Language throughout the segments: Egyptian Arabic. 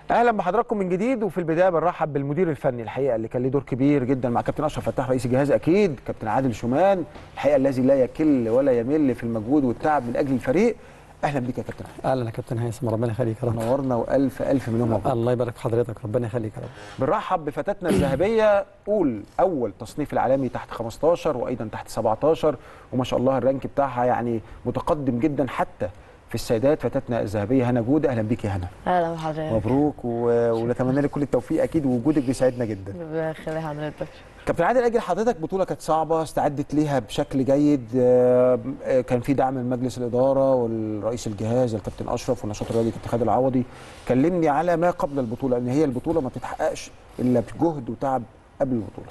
اهلا بحضراتكم من جديد وفي البدايه بنرحب بالمدير الفني الحقيقه اللي كان له دور كبير جدا مع كابتن اشرف فتاح رئيس الجهاز اكيد كابتن عادل شومان الحقيقه الذي لا يكل ولا يمل في المجهود والتعب من اجل الفريق اهلا بيك يا كابتن أحمد. اهلا يا كابتن هيثم ربنا يخليك يا رب نورنا والف الف مليون مبروك الله يبارك في حضرتك ربنا يخليك يا رب بنرحب بفتاتنا الذهبيه اول اول تصنيف العالمي تحت 15 وايضا تحت 17 وما شاء الله الرانك بتاعها يعني متقدم جدا حتى في السيدات فتاتنا الذهبيه هنا جوده اهلا بيك يا هنا اهلا بحضرتك مبروك و... ونتمنى لك كل التوفيق اكيد ووجودك بيسعدنا جدا ربنا يخلي حضرتك كابتن عادل اجل حضرتك بطوله كانت صعبه استعدت ليها بشكل جيد آه، آه، كان في دعم من مجلس الاداره والرئيس الجهاز الكابتن اشرف والنشاط الرياضي كابتن خالد العوضي كلمني على ما قبل البطوله ان هي البطوله ما بتتحققش الا بجهد وتعب قبل البطوله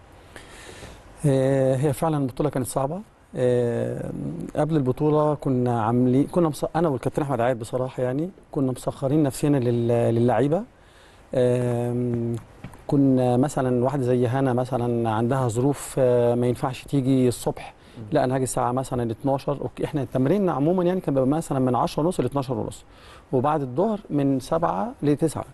آه، هي فعلا البطوله كانت صعبه آه، قبل البطوله كنا عاملين كنا مص... انا والكابتن احمد عايد بصراحه يعني كنا مسخرين نفسنا لل... للعيبه آم، كنا مثلا واحده زي هنا مثلا عندها ظروف آه، ما ينفعش تيجي الصبح لا انا هاجي الساعه مثلا 12 اوكي احنا تمريننا عموما يعني كان بيبقى مثلا من 10 ونص ل 12 ونص وبعد الظهر من 7 ل 9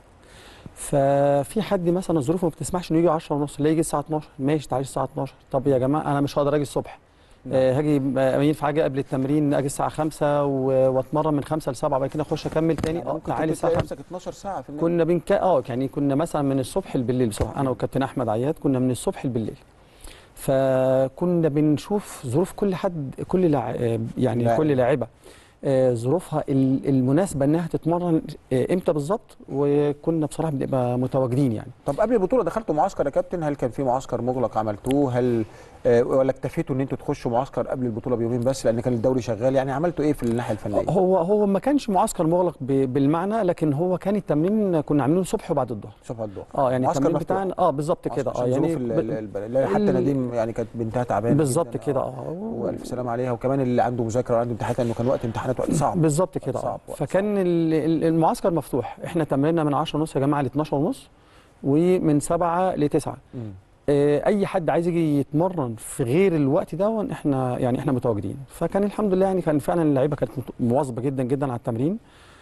ففي حد مثلا ظروفه ما بتسمحش انه يجي 10 ونص لا يجي الساعه 12 ماشي تعالى الساعه 12 طب يا جماعه انا مش هقدر اجي الصبح آه هاجي آه، ينفع اجي قبل التمرين اجي الساعه 5 و- واتمرن من 5 ل 7 بعد كده اخش اكمل تاني اه ممكن تعالي كنت تلاقي الساعه 5 نفسك 12 ساعه في النادي. كنا بنك اه يعني كنا مثلا من الصبح بالليل بصراحه انا والكابتن احمد عياد كنا من الصبح بالليل فكنا بنشوف ظروف كل حد كل لع... يعني لاعب. كل لاعبه آه، ظروفها ال- المناسبه انها تتمرن آه، امتى بالظبط وكنا بصراحه بنبقى متواجدين يعني طب قبل البطوله دخلتوا معسكر يا كابتن هل كان في معسكر مغلق عملتوه هل آه، ولا اكتفيتوا ان انتوا تخشوا معسكر قبل البطوله بيومين بس لان كان الدوري شغال يعني عملتوا ايه في الناحيه الفنيه هو هو ما كانش معسكر مغلق ب- بالمعنى لكن هو كان التمرين كنا عاملينه الصبح وبعد الظهر صبح الظهر اه يعني معسكر التمرين مفتوح. بتاعنا اه بالظبط كده اه يعني ال- ب- ال- ال- ال- حتى ال- نديم يعني كانت بنتها تعبانه بالظبط جداً، كده آه. اه والف سلامه عليها وكمان اللي عنده مذاكره وعنده امتحانات لانه كان وقت امتحانات وقت صعب بالظبط كده صعب، اه وقت فكان ال- ال- المعسكر مفتوح احنا تمريننا من 10 ونص يا جماعه ل 12 ونص ومن 7 ل 9 مم. آه، اي حد عايز يجي يتمرن في غير الوقت ده احنا يعني احنا متواجدين فكان الحمد لله يعني كان فعلا اللعيبه كانت مت- مواظبه جدا جدا على التمرين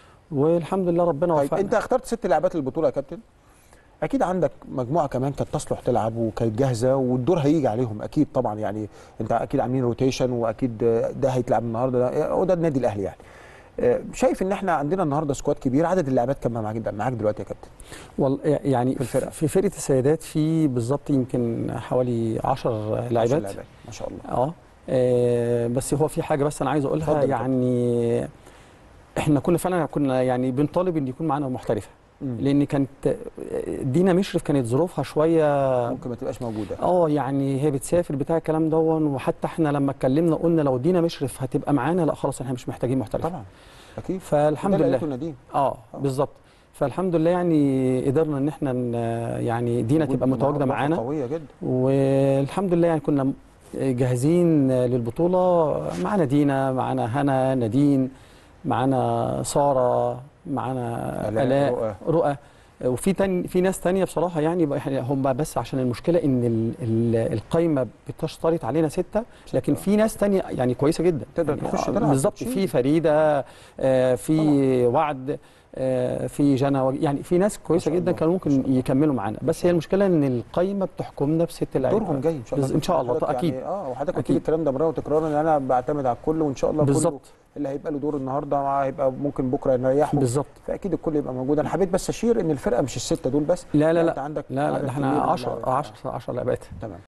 والحمد لله ربنا طيب وفقنا انت اخترت ست لاعبات البطوله يا كابتن اكيد عندك مجموعه كمان كانت تصلح تلعب وكانت جاهزه والدور هيجي عليهم اكيد طبعا يعني انت اكيد عاملين روتيشن واكيد ده هيتلعب النهارده ده هو ده النادي الاهلي يعني آه، شايف ان احنا عندنا النهارده سكواد كبير عدد اللاعبات كام معاك معاك دلوقتي يا كابتن وال يعني في الفرقة. في فرقه السيدات في بالظبط يمكن حوالي 10 عشر لاعبات ما شاء الله اه آه، بس هو في حاجه بس انا عايز اقولها اتفضل يعني احنا كنا فعلا كنا يعني بنطالب ان يكون معانا محترفه مم. لان كانت دينا مشرف كانت ظروفها شويه ممكن ما تبقاش موجوده اه يعني هي بتسافر بتاع الكلام دون وحتى احنا لما اتكلمنا قلنا لو دينا مشرف هتبقى معانا لا خلاص احنا مش محتاجين محترفه طبعا اكيد فالحمد ده اللي لله قالته نديم اه بالظبط فالحمد لله يعني قدرنا ان احنا ن- يعني دينا وجود تبقى متواجده إضافة معانا قويه جدا والحمد لله يعني كنا جاهزين للبطوله معانا دينا معانا هنا نادين معانا ساره معانا آلاء، الاء رؤى. رؤى وفي تاني في ناس تانية بصراحة يعني بقى إحنا- هم بس عشان المشكلة إن ال- ال- القايمة بتشترط علينا ستة لكن في ناس تانية يعني كويسة جدا تقدر يعني تخش آه، تلعب بالظبط وتشيل. في فريدة آه، في وعد آه، في جنى وج- يعني في ناس كويسة شاء جدا الله، كانوا ما شاء ممكن الله. يكملوا معانا بس هي المشكلة إن القايمة بتحكمنا بست لعيبة دورهم جاي ان شاء الله بز- إن شاء الله حضرتك أكيد يعني اه وحضرتك قلت أكيد. لي الكلام ده مره وتكرارا ان انا بعتمد على الكل وان شاء الله كله بالظبط اللي هيبقى له دور النهارده هيبقى ممكن بكره نريحه بالظبط فاكيد الكل يبقى موجود انا حبيت بس اشير ان الفرقه مش السته دول بس لا لا انت لا عندك لا عدد لا ده كبير احنا من 10 اللاعبات. 10 10 لعبات تمام